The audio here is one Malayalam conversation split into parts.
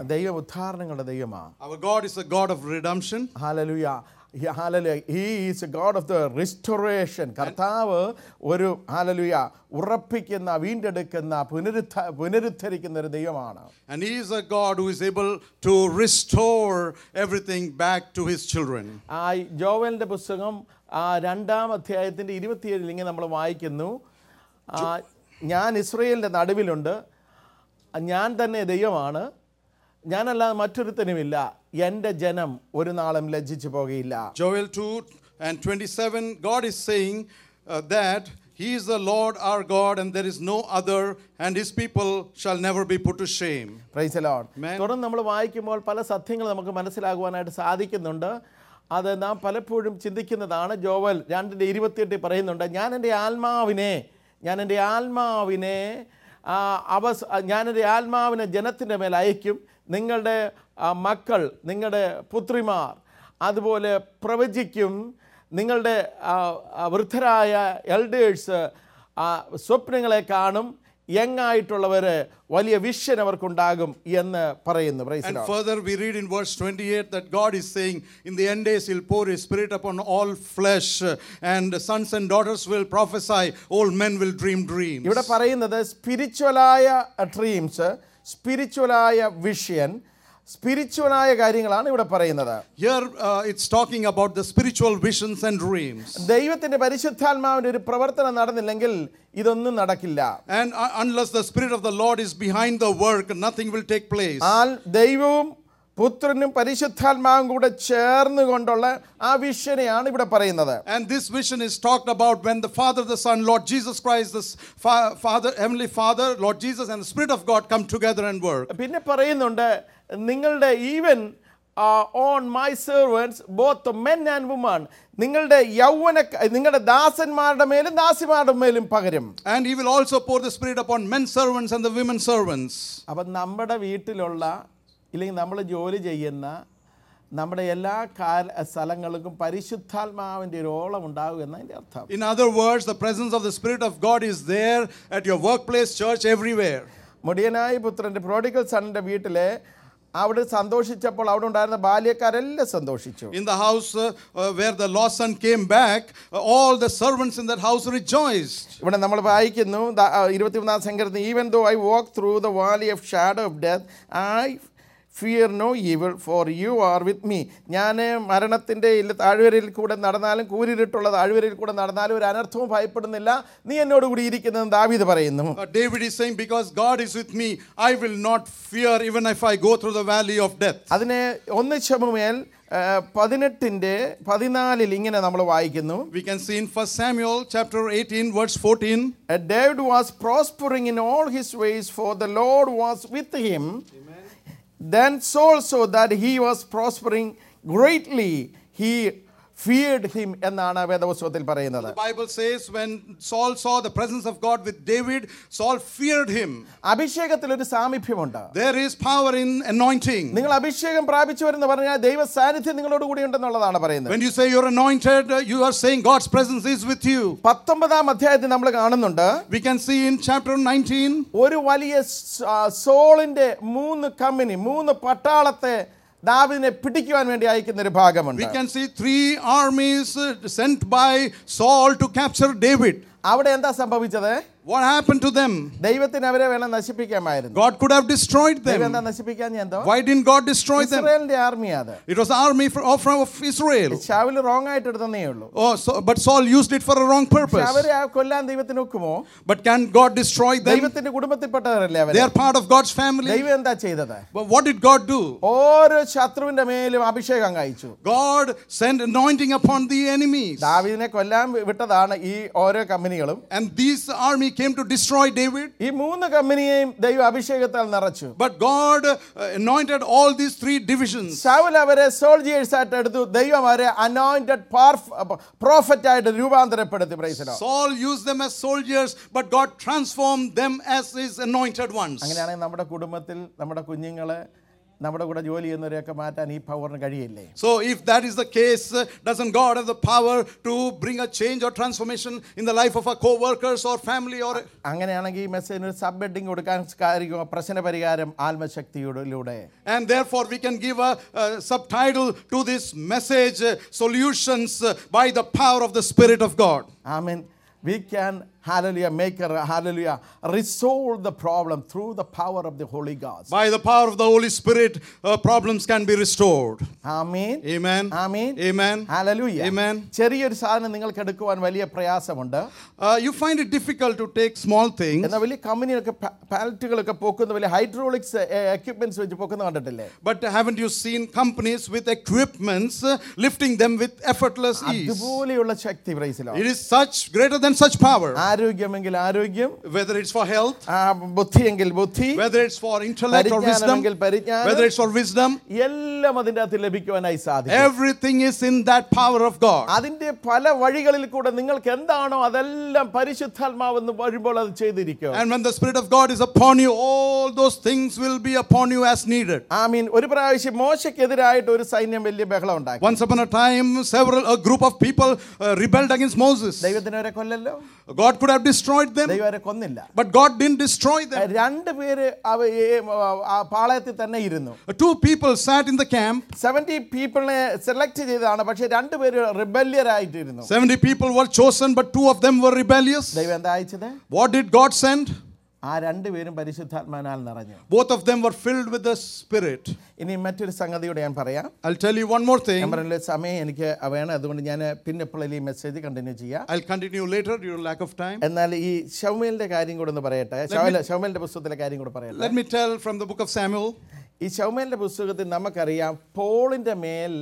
ദൈവം ഉദ്ധാരണങ്ങളുടെ ദൈവമാണ് Our God is a God of redemption. Hallelujah hallelujah he is A God of the restoration കർത്താവ് ഒരു ഹാലലുയ ഉറപ്പിക്കുന്ന വീണ്ടെടുക്കുന്ന പുനരുദ്ധ പുനരുദ്ധരിക്കുന്ന ഒരു ദൈവമാണ് And He is a God who is able to restore everything back to His children. ആ ജോവലിൻ്റെ പുസ്തകം ആ രണ്ടാം അധ്യായത്തിൻ്റെ ഇരുപത്തിയേഴിൽ ഇങ്ങനെ നമ്മൾ വായിക്കുന്നു ആ, ഞാൻ ഇസ്രയേലിൻ്റെ നടുവിലുണ്ട് ഞാൻ തന്നെ ദൈവമാണ് ഞാനല്ലാതെ മറ്റൊരുത്തനുമില്ല എൻ്റെ ജനം ഒരു നാളും ലജ്ജിച്ചു പോകുകയില്ല Joel 2 and 27, God is saying uh, that He is the Lord our God and there is no other, and His people shall never be put to shame. Price load Amen. തുടർന്ന് നമ്മൾ വായിക്കുമ്പോൾ പല സത്യങ്ങൾ നമുക്ക് മനസ്സിലാകുവാനായിട്ട് സാധിക്കുന്നുണ്ട് അത് നാം പലപ്പോഴും ചിന്തിക്കുന്നതാണ് ജോവൽ രണ്ടിൻ്റെ ഇരുപത്തിയെട്ടിൽ പറയുന്നുണ്ട് ഞാൻ എൻ്റെ ആത്മാവിനെ ഞാൻ എൻ്റെ ആത്മാവിനെ ആ, അവസ് ഞാൻ എൻ്റെ ആത്മാവിനെ ജനത്തിൻ്റെ മേൽ അയക്കും നിങ്ങളുടെ ആ, മക്കൾ നിങ്ങളുടെ പുത്രിമാർ അതുപോലെ പ്രവചിക്കും നിങ്ങളുടെ ആ, ആ, വൃദ്ധരായ എൽഡേഴ്സ് സ്വപ്നങ്ങളെ കാണും യങ്ങായിട്ടുള്ളവർ വലിയ വിഷൻ അവർക്കുണ്ടാകും എന്ന് പറയുന്നു Praise the And Lord. further, we read in verse 28 that God is saying, In the end days, He'll pour His Spirit upon all flesh, uh, and sons and daughters will prophesy, old men will dream dreams. ഇവിടെ പറയുന്നത് സ്പിരിച്വലായ ഡ്രീംസ് സ്പിരിച്വലായ വിഷൻ സ്പിരിച്വലായ കാര്യങ്ങളാണ് ഇവിടെ പറയുന്നത് Here, uh, it's talking about the spiritual visions and dreams. ദൈവത്തിന്റെ പരിശുദ്ധാത്മാവിന്റെ ഒരു പ്രവർത്തനം നടന്നില്ലെങ്കിൽ ഇതൊന്നും നടക്കില്ല And uh, unless the Spirit of the Lord is behind the work, nothing will take place. ആ ദൈവവും പുത്രനും പരിശുദ്ധാത്മാവും കൂടെ ചേർന്നുകൊണ്ടുള്ള ആ വിഷനെയാണ് ഇവിടെ പറയുന്നത് And this vision is talked about when the Father, the Son, Lord Jesus Christ, the S- Fa- Father, Heavenly Father, Lord Jesus, and the Spirit of God come together and work. പിന്നെ പറയുന്നുണ്ട് നിങ്ങളുടെ even on my servants both men and woman നിങ്ങളുടെ യൗവന നിങ്ങളുടെ ദാസന്മാരുടെ മേലും ദാസിമാരുടെ മേലും പകരും And He will also pour the Spirit upon men servants and the women servants. അപ്പം നമ്മുടെ വീട്ടിലുള്ള ഇല്ലെങ്കിൽ നമ്മൾ ജോലി ചെയ്യുന്ന നമ്മുടെ എല്ലാ കാല സ്ഥലങ്ങൾക്കും പരിശുദ്ധാത്മാവിൻ്റെ ഒരു ഓളം ഉണ്ടാകും എന്നതിൻ്റെ അർത്ഥം In other words, the presence of the Spirit of God is there at your workplace, church, everywhere. മുടിയനായ പുത്രൻ്റെ പ്രോഡിക്കൽ സണ്ണിൻ്റെ വീട്ടിലെ അവിടെ സന്തോഷിച്ചപ്പോൾ അവിടെ ഉണ്ടായിരുന്ന ബാല്യക്കാരെല്ലാം സന്തോഷിച്ചു In the house uh, uh, where the lost son came back, uh, all the servants in that house rejoiced. ഇവിടെ നമ്മൾ വായിക്കുന്നു ഇരുപത്തിമൂന്നാം സങ്കീർത്തനം even though I walk through the Valley of shadow of death I fear no evil for you are with me ഞാൻ മരണത്തിൻ്റെ ഇല്ല താഴ്വരയിൽ കൂടെ നടന്നാലും കൂരിരുട്ടുള്ള താഴ്വരയിൽ കൂടെ നടന്നാലും ഒരു അനർത്ഥവും ഭയപ്പെടുന്നില്ല നീ എന്നോട് കൂടി ഇരിക്കുന്നതെന്ന് ദാവീദ് പറയുന്നു Uh, David is saying, Because God is with me, I will not fear even if I go through the valley of death. അതിനെ ഒന്ന് ശമുമേൽ പതിനെട്ടിൻ്റെ പതിനാലിൽ ഇങ്ങനെ നമ്മൾ വായിക്കുന്നു We can see in 1 Samuel chapter 18, verse 14. Uh, David was prospering in all his ways, for the Lord was with him. Then Saul saw that he was prospering greatly. He feared him എന്നാണ് വേദപുസ്തകത്തിൽ പറയുന്നത് The Bible says, when Saul saw the presence of God with David, Saul feared him. അഭിഷേകത്തിൽ ഒരു സാമീപ്യമുണ്ട് There is power in anointing. നിങ്ങൾ അഭിഷേകം പ്രാപിച്ചവരെന്ന് പറഞ്ഞാൽ ദൈവ സാന്നിധ്യം നിങ്ങളോട് കൂടി ഉണ്ടെന്നുള്ളതാണ് പറയുന്നത് When you say you're anointed, uh, you are saying God's presence is with you. പത്തൊമ്പതാം അധ്യായത്തിൽ നമ്മൾ കാണുന്നുണ്ട് We can see in chapter 19, ഒരു വലിയ സ- ആ, സോളിന്റെ മൂന്ന് കമ്പനി മൂന്ന് പട്ടാളത്തെ ദാവിദിനെ പിടിക്കുവാൻ വേണ്ടി അയക്കുന്ന ഒരു ഭാഗമുണ്ട് we can see three armies uh, sent by Saul to capture David. അവിടെ എന്താ സംഭവിച്ചത് What happened to them? ദൈവത്തിന് അവരെ വേണം നശിപ്പിക്കാമായിരുന്നു God could have destroyed ദൈവം എന്താ them. നശിപ്പിക്കാൻ എന്തോ Why didn't God destroy them? ഇസ്രായേലിന്റെ ആർമി അത് It was the army fro- of, of Israel. ഷാവില് wrong ആയിട്ട് എടുത്തേ ഉള്ളൂ Oh, so, but Saul used it for a wrong പക്ഷെ purpose. അവരെ ആ കൊല്ലാൻ ദൈവത്തിന് ഒക്കുമോ But can God destroy them? ദൈവത്തിന്റെ കുടുംബത്തിൽപ്പെട്ടവരല്ലേ They അവര് are part of God's family. ദൈവം എന്താ ചെയ്തത് But what did God do? ഓരോ ശത്രുവിന്റെ മേലും അഭിഷേകം കഴിച്ചു God sent anointing upon the enemies. ദാവീദിനെ കൊല്ലാൻ വിട്ടതാണ് ഈ ഓരോ കമ്പനികളും And this army came to destroy David. ഈ മൂന്ന് കമ്പനിയെയും ദൈവം അഭിഷേകത്താൽ നിറച്ചു But God uh, anointed all these three divisions. Saul അവരെ സോൾജിയേഴ്സ് ആയിട്ട് എടുത്തു ദൈവം അവരെ അനോയിന്റഡ് പ്രോഫറ്റ് ആയിട്ട് രൂപാന്തരപ്പെടുത്തി പ്രൈസലോ Saul used them as soldiers, but God transformed them as his anointed ones. അങ്ങനെയാണെങ്കിൽ നമ്മുടെ കുടുംബത്തിൽ നമ്മുടെ കുഞ്ഞുങ്ങളെ നമ്മുടെ കൂടെ ജോലി ചെയ്യുന്നവരെയൊക്കെ മാറ്റാൻ ഈ പവറിന് കഴിയില്ലേ So, if that is the case, uh, doesn't God have the power to bring a change or transformation in the life of our co workers or family or അങ്ങനെയാണെങ്കിൽ ഈ മെസ്സേജിന് ഒരു സബ് ഹെഡിങ് കൊടുക്കാൻ സാധിക്കും പ്രശ്ന പരിഹാരം ആത്മശക്തിയിലൂടെ And therefore, we can give a, a subtitle to this message uh, Solutions uh, by the power of the Spirit of God. I mean, we can, hallelujah, make a, hallelujah, resolve the problem through the power of the Holy Ghost. By the power of the Holy Spirit, uh, problems can be restored. Amen. Amen. Amen. Amen. Hallelujah. Amen. ചെറിയൊരു സാധനം നിങ്ങൾക്ക് എടുക്കുവാൻ വലിയ പ്രയാസമുണ്ട് Uh, you find it difficult to take small things, എന്നാൽ വലിയ കമ്പനിയൊക്കെ പാലറ്റുകളൊക്കെ പൊക്കുന്ന വലിയ ഹൈഡ്രോളിക്സ് എക്യുപ്മെന്റ്സ് വെച്ച് പൊക്കുന്ന കണ്ടിട്ടില്ലേ but haven't you seen companies with equipments uh, lifting them with effortless ease? അതുപോലെയുള്ള ശക്തി പ്രൈസിലോ It is such greater than such power, ആരോഗ്യമെങ്കിൽ ആരോഗ്യം whether it's for health, ആ, ബുദ്ധിയെങ്കിൽ ബുദ്ധി whether it's for intellect or wisdom, പരിജ്ഞാനമെങ്കിൽ പരിജ്ഞാനം whether it's for wisdom, എല്ലാം അതിൻ്റെ അകത്ത് ലഭിക്കുവാനായി സാധിക്കും everything is in that power of God. അതിന്റെ പല വഴികളിൽ കൂടെ നിങ്ങൾക്ക് എന്താണോ അതെല്ലാം പരിശുദ്ധാത്മാവെന്ന് വരുമ്പോൾ അത് ചെയ്തിരിക്കും And when the Spirit of God is upon you, all those things will be upon you as needed. I mean ഒരു പ്രാവശ്യം മോശക്കെതിരായിട്ട് ഒരു സൈന്യം വലിയ ബഹളം ഉണ്ടാക്കി Once upon a time, several a group of people uh, rebelled against Moses. ദൈവത്തിന് അവരെ കൊല്ലല്ലോ God could have destroyed them, ദൈവം അവരെ കൊന്നില്ല but God didn't destroy them. രണ്ട് പേര് അവ ഈ- ആ പാളയത്തിൽ തന്നെ ഇരുന്നു Two people sat in the camp. Seventy പീപ്പിളിനെ select ചെയ്തതാണ് പക്ഷെ രണ്ടുപേര് റിബല്യർ ആയിട്ടിരുന്നു 70 people were chosen, but two of them were rebellious. ദൈവം എന്താ അയച്ചത് What did God send? ആ രണ്ടുപേരും പരിശുദ്ധാത്മാനാൽ നിറഞ്ഞു Both of them were filled with the Spirit. ഇനി മറ്റൊരു സംഗതിയോട് ഞാൻ പറയാം I'll tell you one more ഞാൻ thing. പറഞ്ഞ സമയം എനിക്ക് വേണം അതുകൊണ്ട് ഞാൻ പിന്നെ എപ്പോഴും ഈ മെസ്സേജ് കണ്ടിന്യൂ ചെയ്യാം I'll continue later due to lack of time. എന്നാൽ ഈ ഷൗമേലിന്റെ കാര്യം കൂടെ ഒന്ന് പറയട്ടെ ഷൗമേൽ ഷൗമേലിന്റെ പുസ്തകത്തിലെ കാര്യം കൂടെ പറയട്ടെ Let me tell from the book of Samuel. ഈ ഷൗമേലിന്റെ പുസ്തകത്തിൽ നമുക്കറിയാം പോളിന്റെ മേൽ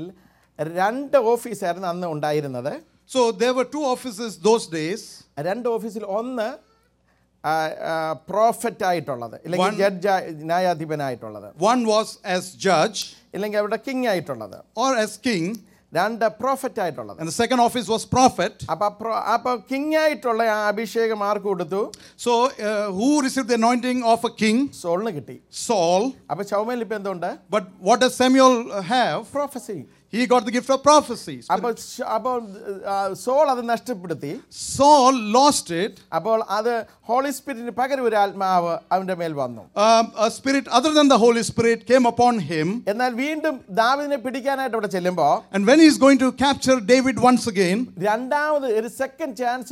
രണ്ട് ഓഫീസായിരുന്നു അന്ന് ഉണ്ടായിരുന്നത് So there were two offices those days. രണ്ട് ഓഫീസിൽ ഒന്ന് പ്രോഫറ്റ് ആയിട്ടുള്ളത് ഇല്ലെങ്കിൽ judge ന്യായാധിപനായിട്ടുള്ളത് One was as judge ഇല്ലെങ്കിൽ അവിടെ കിങ് ആയിട്ടുള്ളത് or as king, രണ്ട് പ്രോഫറ്റ് ആയിട്ടുള്ളത് and the second office was prophet. അപ്പൊ pro- അപ്പൊ കിങ് ആയിട്ടുള്ള ആ അഭിഷേകം ആർക്ക് കൊടുത്തു So uh, who received the anointing of a king? സോളിന് കിട്ടി Saul. അപ്പൊ ഷൗമേൽ ഇപ്പൊ എന്തുണ്ട് But what does Samuel uh, have? Prophecy He got the gift of prophecy. അപ്പോൾ ഷ- അപ്പോൾ ആ, സോൾ അത് നഷ്ടപ്പെടുത്തി Saul lost it. അപ്പോൾ അത് ഹോളി സ്പിരിറ്റിന് പകരം ഒരു ആത്മാവ് അവന്റെ മേൽ വന്നു Um, a spirit other than the Holy Spirit came upon him. എന്നാൽ വീണ്ടും ദാവിദിനെ പിടിക്കാനായിട്ട് അവിടെ ചെല്ലുമ്പോൾ And when he's going to capture David once again, രണ്ടാമത് ഒരു സെക്കൻഡ് ചാൻസ്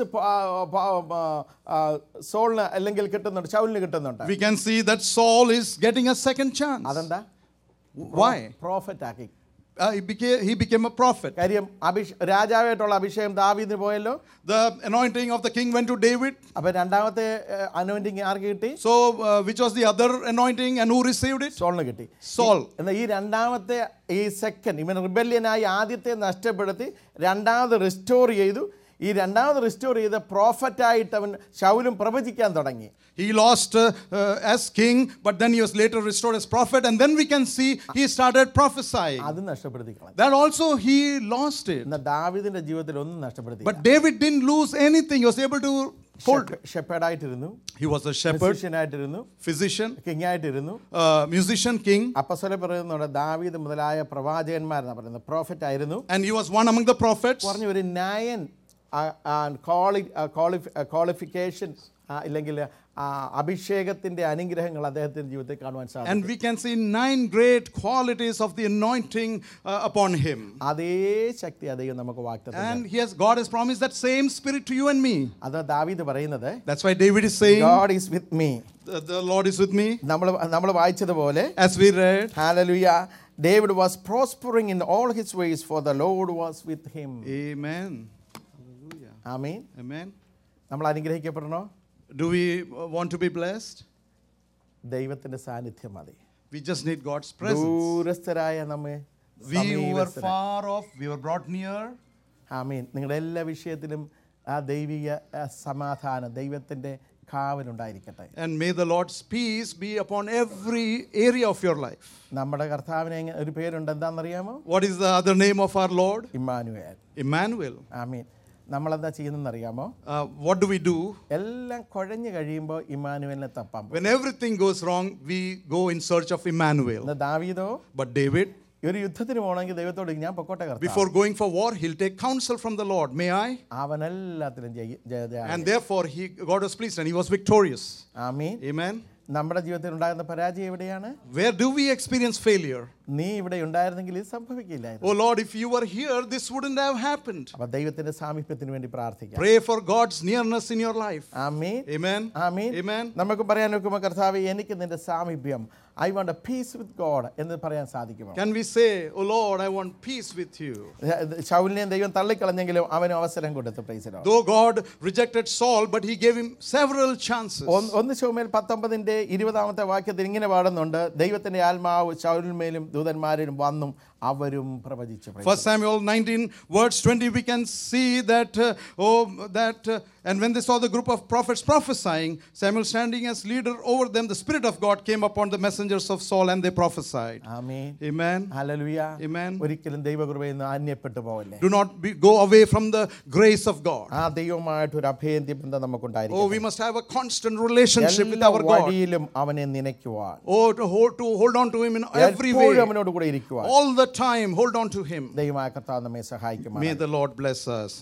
സോളിന് അല്ലെങ്കിൽ കിട്ടുന്നുണ്ട് ഷൗലിന് കിട്ടുന്നുണ്ട് we can see that Saul is getting a second chance. അതെന്താ Why? പ്രോഫറ്റ് ആക്കി Uh, he, became, he became a prophet. കാര്യം അഭിഷ രാജാവായിട്ടുള്ള അഭിഷേകം ദാവീദിന് പോയല്ലോ The anointing of the king went to David. അപ്പൊ രണ്ടാമത്തെ അനോയിന്റിങ് ആർക്ക് കിട്ടി So, uh, which was the other anointing and who received it? സോളിന് കിട്ടി Saul. എന്നാൽ ഈ രണ്ടാമത്തെ ഈ സെക്കൻഡ് ഇവൻ റിബല്യനായി ആദ്യത്തെ നഷ്ടപ്പെടുത്തി രണ്ടാമത് റിസ്റ്റോർ ചെയ്തു ഈ രണ്ടാമത് റിസ്റ്റോർ ചെയ്ത പ്രോഫറ്റായിട്ട് അവൻ ശൗലും പ്രവചിക്കാൻ തുടങ്ങി He lost uh, uh, as king, but then he was later restored as prophet. And then we can see he started prophesying. അത് നഷ്ടപ്പെടുത്തി കളഞ്ഞു That also he lost it. എന്നാൽ ദാവിദിന്റെ ജീവിതത്തിൽ ഒന്നും നഷ്ടപ്പെടുത്തി But David didn't lose anything. He was able to hold. ഷെപ്പേഡായിട്ടിരുന്നു He was a shepherd, ആയിട്ടിരുന്നു physician, king ആയിട്ടിരുന്നു uh, musician, king, അപ്പസ്വല പറയുന്നുണ്ട് ദാവീദ് മുതലായ പ്രവാചകന്മാരെന്നാണ് പറയുന്നത് പ്രോഫറ്റ് ആയിരുന്നു and he was one among the prophets. പറഞ്ഞ ഒരു നയൻ ക്വാളിഫിക്കേഷൻ ഇല്ലെങ്കിൽ ആ, അഭിഷേകത്തിന്റെ അനുഗ്രഹങ്ങൾ അദ്ദേഹത്തിന്റെ ജീവിതത്തിൽ കാണുവാൻ സാധിക്കും And we can see nine great qualities of the anointing uh, upon him. അതേ ശക്തി അദ്ദേഹം നമുക്ക് വാക്തത്വം And he has, God has promised that same spirit to you and me. അത് ദാവീദ് പറയുന്നത് That's why David is saying, God is with me The, the Lord is with me. നമ്മൾ നമ്മൾ വായിച്ചതുപോലെ As we read, hallelujah David was prospering in all his vase for the load was with him Amen. Hallelujah. Amin Amen. നമ്മൾ അനുഗ്രഹിക്കപ്പെടണോ Do we uh, want to be blessed? ദൈവത്തിന്റെ സാന്നിധ്യം മതി We just need God's presence. ദൂരസ്ഥരായ നമ്മെ We who were സമീപസ്ഥരായ- far off, we were brought near. ആമീൻ നിങ്ങളുടെ എല്ലാ വിഷയത്തിലും ആ ദൈവിക ആ, സമാധാനം ദൈവത്തിൻ്റെ കാവലുണ്ടായിരിക്കട്ടെ And may the Lord's peace be upon every area of your life. നമ്മുടെ കർത്താവിന് എങ്ങ- ഒരു പേരുണ്ട് എന്താണെന്നറിയാമോ What is the other name of our Lord? Emmanuel Emmanuel. ആമീൻ നമ്മളെന്താ ചെയ്യുന്നതെന്ന് അറിയാമോ Uh, what do we do? എല്ലാം കുഴഞ്ഞു കഴിയുമ്പോൾ ഇമാനുവലിനെ തപ്പാൻ പോകും When everything goes wrong, we go in search of Emmanuel. ഇന്ന് ദാവീദോ But David, ഈ ഒരു യുദ്ധത്തിന് പോകണമെങ്കിൽ ദൈവത്തോട് ഞാൻ പൊക്കോട്ടെ കർത്താവ് before going for war, he'll take counsel from the Lord. May I? അവൻ എല്ലാത്തിലും ജയി- Jaya- Jaya- And therefore, he, God was pleased and he was victorious. Amin Amen. നമ്മുടെ ജീവിതത്തിൽ ഉണ്ടാകുന്ന പരാജയം എവിടെയാണ് Where do we experience failure? നീ ഇവിടെ ഉണ്ടായിരുന്നെങ്കിൽ ഇത് സംഭവിക്കില്ലായിരുന്നു Oh Lord, if you were here, this wouldn't have happened. അപ്പൊ ദൈവത്തിന്റെ സാമീപ്യത്തിന് വേണ്ടി പ്രാർത്ഥിക്കാം Pray for God's nearness in your life. Amin Amen. Amin Amen. നമുക്ക് പറയാൻ നോക്കുമ്പോൾ കർത്താവ് എനിക്ക് നിന്റെ സാമീപ്യം I want A piece with God എന്ന് പറയാൻ സാധിക്കുമോ Can we say, Oh Lord, I want peace with you? ശൗലിനെയും ദൈവം തള്ളിക്കളഞ്ഞെങ്കിലും അവന് അവസരം കൊടുത്തു പ്രൈസിലോ Though God rejected Saul, but he gave him several chances. ഒന്ന് ശൗമേൽ പത്തൊമ്പതിന്റെ ഇരുപതാമത്തെ വാക്യത്തിൽ ഇങ്ങനെ പാടുന്നുണ്ട് ദൈവത്തിന്റെ ആത്മാവ് ശൗലിന്മേലും ദൂതന്മാരിലും വന്നും അവരും പ്രവചിച്ചു praise First Samuel 19, verse 20, we can see that, uh, oh, that, uh, and when they saw the group of prophets prophesying, Samuel standing as leader over them, the Spirit of God came upon the messengers of Saul and they prophesied. Amin Amen. Hallelujah Amen. ഒരിക്കലും ദൈവകൃപയിൽ നിന്ന് അന്യപ്പെട്ടു പോകല്ലേ Do not be, go away from the grace of God. ആ ദൈവമായിട്ട് ഒരു അഭേദ്യ ബന്ധം Oh, നമുക്കുണ്ടായിരിക്കും we must have a constant relationship with എല്ലാ our God. വഴിയിലും അവനെ നനയ്ക്കുവാൻ Oh, to hold, to hold on to Him in every എപ്പോഴും way. അവനോട് കൂടെ ഇരിക്കുവാൻ All the time, hold on to Him. ദൈവമായ കർത്താവ് നമ്മെ സഹായിക്കുമാറാകട്ടെ. May the Lord bless us.